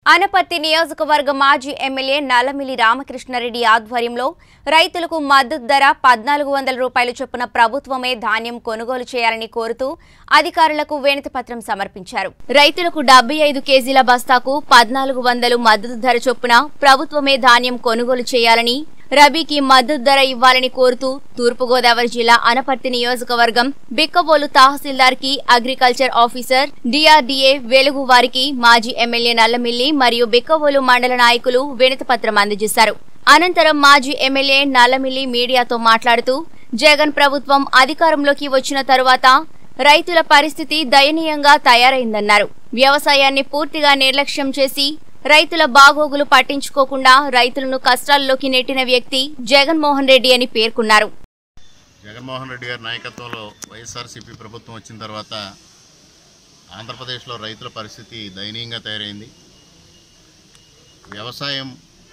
అనపత్తి నియోజకవర్గ మాజీ ఎమ్మెల్యే నల్లమిల్లి రామకృష్ణారెడ్డి ఆధ్వర్యంలో రైతులకు మద్దతు ధర పద్నాలుగు వందల రూపాయల చొప్పున ప్రభుత్వమే ధాన్యం కొనుగోలు చేయాలని కోరుతూ అధికారులకు వినతి పత్రం సమర్పించారు రైతులకు డెబ్బై ఐదు కేజీల బస్తాకు పద్నాలుగు వందలు మద్దతు ధర చొప్పున ప్రభుత్వమే ధాన్యం కొనుగోలు చేయాలని రబీకి మద్దతు ధర ఇవ్వాలని కోరుతూ తూర్పుగోదావరి జిల్లా అనపర్తి నియోజకవర్గం బిక్కబోలు తహసీల్దార్ కి అగ్రికల్చర్ ఆఫీసర్ డిఆర్డీఏ వెలుగు వారికి మాజీ ఎమ్మెల్యే నల్లమిల్లి మరియు బిక్కబోలు మండల నాయకులు వినతి పత్రం అందజేశారు అనంతరం మాజీ ఎమ్మెల్యే నల్లమిల్లి మీడియాతో మాట్లాడుతూ జగన్ ప్రభుత్వం అధికారంలోకి వచ్చిన తరువాత రైతుల పరిస్థితి దయనీయంగా తయారైందన్నారు వ్యవసాయాన్ని పూర్తిగా నిర్లక్ష్యం చేసి రైతుల బాగోగులు పట్టించుకోకుండా రైతులను కష్టాల్లోకి నెట్టిన వ్యక్తి జగన్మోహన్ రెడ్డి అని పేర్కొన్నారు జగన్మోహన్ రెడ్డి గారి నాయకత్వంలో వైఎస్ఆర్సీపీ ప్రభుత్వం వచ్చిన తర్వాత ఆంధ్రప్రదేశ్లో రైతుల పరిస్థితి దయనీయంగా తయారైంది వ్యవసాయం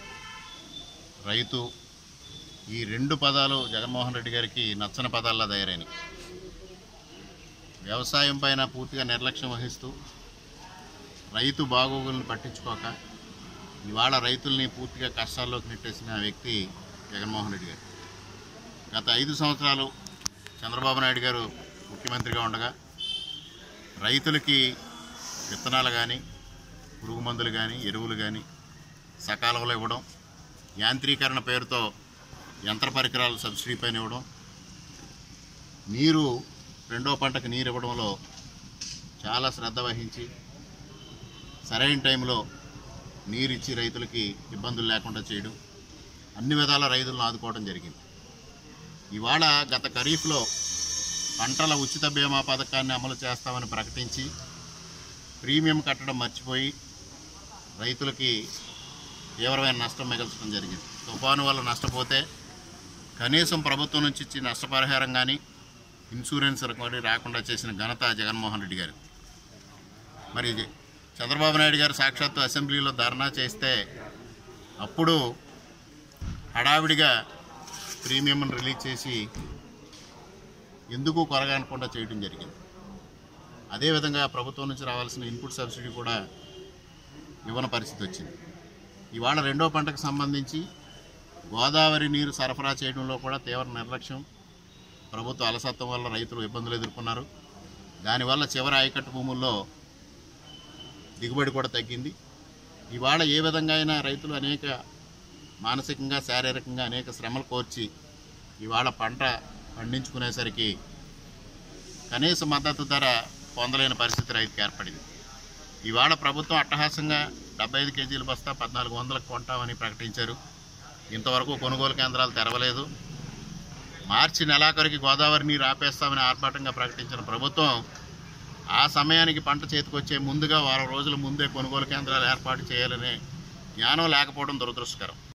రైతు ఈ రెండు పదాలు జగన్మోహన్ రెడ్డి గారికి నచ్చని పదాల్లా తయారైనాయి వ్యవసాయం పైన పూర్తిగా నిర్లక్ష్యం వహిస్తూ రైతు బాగోగులను పట్టించుకోక ఇవాళ రైతుల్ని పూర్తిగా కష్టాల్లోకి నెట్టేసిన వ్యక్తి జగన్మోహన్ రెడ్డి గారు గత ఐదు సంవత్సరాలు చంద్రబాబు నాయుడు గారు ముఖ్యమంత్రిగా ఉండగా రైతులకి విత్తనాలు కానీ పురుగు మందులు కానీ ఎరువులు కానీ సకాలంలో ఇవ్వడం యాంత్రీకరణ పేరుతో యంత్ర పరికరాలు సబ్సిడీ పైన ఇవ్వడం నీరు రెండో పంటకు నీరు ఇవ్వడంలో చాలా శ్రద్ధ వహించి సరైన టైంలో నీరు ఇచ్చి రైతులకి ఇబ్బందులు లేకుండా చేయడం అన్ని విధాల రైతులను ఆదుకోవడం జరిగింది ఇవాళ గత ఖరీఫ్లో పంటల ఉచిత బీమా పథకాన్ని అమలు చేస్తామని ప్రకటించి ప్రీమియం కట్టడం మర్చిపోయి రైతులకి తీవ్రమైన నష్టం మిగల్చడం జరిగింది తుఫాను వల్ల నష్టపోతే కనీసం ప్రభుత్వం నుంచి ఇచ్చి నష్టపరిహారం కానీ ఇన్సూరెన్స్ కూడా రాకుండా చేసిన ఘనత జగన్మోహన్ రెడ్డి గారు మరి ఇది చంద్రబాబు నాయుడు గారు సాక్షాత్తు అసెంబ్లీలో ధర్నా చేస్తే అప్పుడు హడావిడిగా ప్రీమియం రిలీజ్ చేసి ఎందుకు కొరగానకుండా చేయడం జరిగింది అదేవిధంగా ప్రభుత్వం నుంచి రావాల్సిన ఇన్పుట్ సబ్సిడీ కూడా ఇవ్వని పరిస్థితి వచ్చింది ఇవాళ రెండో పంటకు సంబంధించి గోదావరి నీరు సరఫరా చేయడంలో కూడా తీవ్ర నిర్లక్ష్యం ప్రభుత్వ అలసత్వం వల్ల రైతులు ఇబ్బందులు ఎదుర్కొన్నారు దానివల్ల చివరి ఆయకట్టు భూముల్లో దిగుబడి కూడా తగ్గింది ఇవాళ ఏ విధంగా అయినా రైతులు అనేక మానసికంగా శారీరకంగా అనేక శ్రమలు కోర్చి ఇవాళ పంట పండించుకునేసరికి కనీస మద్దతు ధర పొందలేని పరిస్థితి రైతుకి ఏర్పడింది ఇవాళ ప్రభుత్వం అట్టహాసంగా డెబ్బై ఐదు కేజీల బస్తా పద్నాలుగు వందలకు కొంటామని ప్రకటించారు ఇంతవరకు కొనుగోలు కేంద్రాలు తెరవలేదు మార్చి నెలాఖరికి గోదావరి నీరు ఆపేస్తామని ఆర్భాటంగా ప్రకటించిన ప్రభుత్వం ఆ సమయానికి పంట చేతికొచ్చే ముందుగా వారం రోజుల ముందే కొనుగోలు కేంద్రాలు ఏర్పాటు చేయాలనే జ్ఞానం లేకపోవడం దురదృష్టకరం